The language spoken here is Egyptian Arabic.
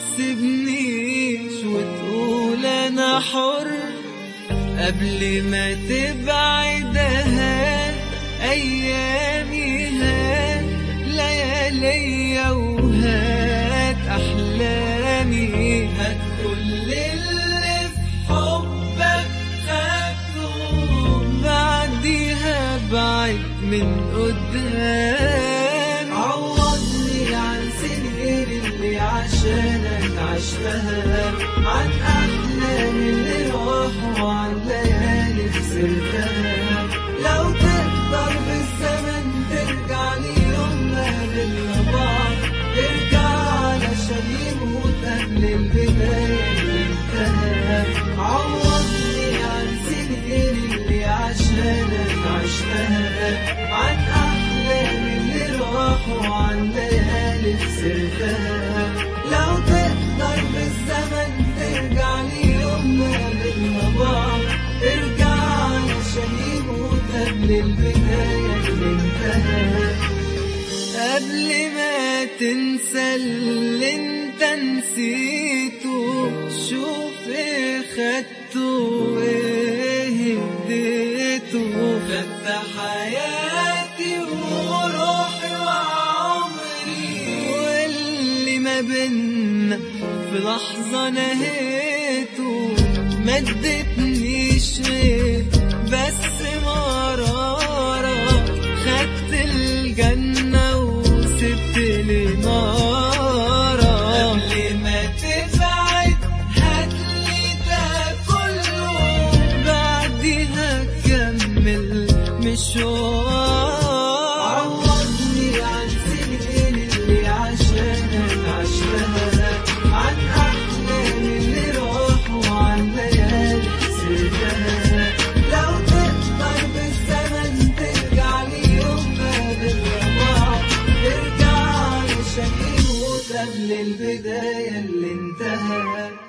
تسيبنيش وتقول انا حر قبل ما تبعدها ايامي هات ليالي وهات احلامي هات كل اللي في حبك خدته بعديها بعد من قدام عوضني عن سنين اللي عشانك عشتها عن احلام اللي راحوا عن ليالي خسرتها لو تقدر بالزمن ترجع لي يوم ما قابلنا بعض ارجع علشان يموت قبل البداية اللي انتهت عوضني عن سنين اللي عشانك عشتها عن أحلام اللي راحوا عن ليالي خسرتها لو تقدر بالزمن ترجع لي يوم ما قابلنا بعض ارجع علشان يموت قبل البداية اللي انتهت قبل ما تنسى اللي انت نسيته شوف ايه خدته وايه اديته خدت حياتي وروحي وعمري واللي ما بينا في لحظة نهيته ما ادتنيش غير بس مرارة خدت الجنة وسبت لي نارا قبل ما تبعد هاتلي ده كله بعديها كمل مشوار عوضني عن سنين اللي عشانك عشتها عن أحلام اللي راحوا عن ليالي خسرتها لو تقدر بالزمن ترجع لي يوم ما بالرباط ارجع علشان يموت قبل البداية اللي انتهت